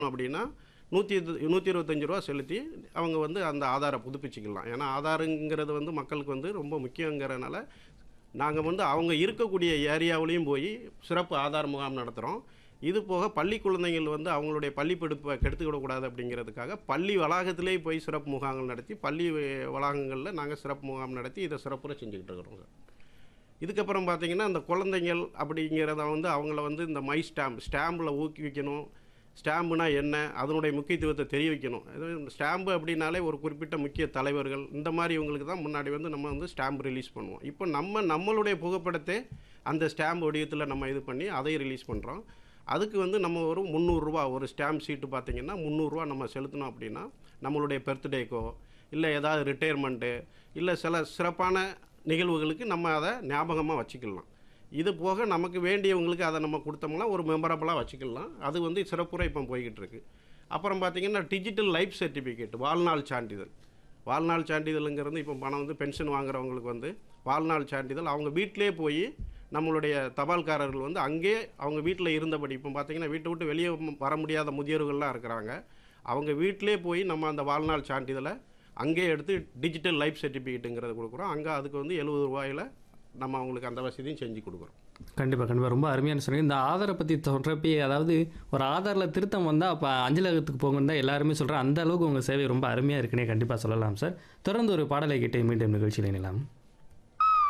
அப்படின்னா நூற்றி நூற்றி இருபத்தஞ்சி ரூபா செலுத்தி அவங்க வந்து அந்த ஆதாரை புதுப்பிச்சுக்கலாம் ஏன்னா ஆதாருங்கிறது வந்து மக்களுக்கு வந்து ரொம்ப முக்கியங்கிறனால நாங்கள் வந்து அவங்க இருக்கக்கூடிய ஏரியாவிலையும் போய் சிறப்பு ஆதார் முகாம் நடத்துகிறோம் இது போக பள்ளி குழந்தைகள் வந்து அவங்களுடைய பள்ளி படிப்பை கெடுத்துக்கிடக்கூடாது அப்படிங்கிறதுக்காக பள்ளி வளாகத்திலே போய் சிறப்பு முகாம்கள் நடத்தி பள்ளி வளாகங்களில் நாங்கள் சிறப்பு முகாம் நடத்தி இதை சிறப்புற செஞ்சுக்கிட்டு இருக்கிறோம் சார் இதுக்கப்புறம் பார்த்தீங்கன்னா இந்த குழந்தைங்கள் அப்படிங்கிறத வந்து அவங்கள வந்து இந்த மை ஸ்டாம்ப் ஸ்டாம்பில் ஊக்குவிக்கணும் ஸ்டாம்புனா என்ன அதனுடைய முக்கியத்துவத்தை தெரிய வைக்கணும் இது ஸ்டாம்பு அப்படின்னாலே ஒரு குறிப்பிட்ட முக்கிய தலைவர்கள் இந்த மாதிரி இவங்களுக்கு தான் முன்னாடி வந்து நம்ம வந்து ஸ்டாம்ப் ரிலீஸ் பண்ணுவோம் இப்போ நம்ம நம்மளுடைய புகைப்படத்தை அந்த ஸ்டாம்ப் வடிவத்தில் நம்ம இது பண்ணி அதை ரிலீஸ் பண்ணுறோம் அதுக்கு வந்து நம்ம ஒரு முந்நூறுரூவா ஒரு ஸ்டாம்ப் சீட்டு பார்த்தீங்கன்னா முந்நூறுரூவா நம்ம செலுத்தினோம் அப்படின்னா நம்மளுடைய பர்த்டேக்கோ இல்லை ஏதாவது ரிட்டையர்மெண்ட்டு இல்லை சில சிறப்பான நிகழ்வுகளுக்கு நம்ம அதை ஞாபகமாக வச்சுக்கலாம் இது போக நமக்கு வேண்டியவங்களுக்கு அதை நம்ம கொடுத்தோம்னா ஒரு மெமரபுளாக வச்சுக்கலாம் அது வந்து சிறப்புரை இப்போ போய்கிட்டு இருக்கு அப்புறம் பார்த்திங்கன்னா டிஜிட்டல் லைஃப் சர்டிஃபிகேட் வாழ்நாள் சான்றிதழ் வாழ்நாள் சான்றிதழுங்கிறது இப்போ பணம் வந்து பென்ஷன் வாங்குறவங்களுக்கு வந்து வாழ்நாள் சான்றிதழ் அவங்க வீட்டிலே போய் நம்மளுடைய தபால்காரர்கள் வந்து அங்கே அவங்க வீட்டில் இருந்தபடி இப்போ பார்த்தீங்கன்னா வீட்டை விட்டு வெளியே வர முடியாத முதியோர்கள்லாம் இருக்கிறாங்க அவங்க வீட்டிலே போய் நம்ம அந்த வாழ்நாள் சான்றிதழை அங்கே எடுத்து டிஜிட்டல் லைஃப் சர்டிஃபிகேட்டுங்கிறது கொடுக்குறோம் அங்கே அதுக்கு வந்து எழுபது ரூபாயில் நம்ம அவங்களுக்கு அந்த வசதியும் செஞ்சு கொடுக்குறோம் கண்டிப்பாக கண்டிப்பாக ரொம்ப அருமையான சொன்னீங்க இந்த ஆதாரை பற்றி சொல்கிறப்பே அதாவது ஒரு ஆதாரில் திருத்தம் வந்தால் அப்போ அஞ்சலகத்துக்கு போங்கன்னு தான் எல்லாருமே சொல்கிறேன் அந்த அளவுக்கு உங்கள் சேவை ரொம்ப அருமையாக இருக்குன்னே கண்டிப்பாக சொல்லலாம் சார் தொடர்ந்து ஒரு பாடலை கேட்டு மீண்டும் நிகழ்ச்சியில் இணையலாம்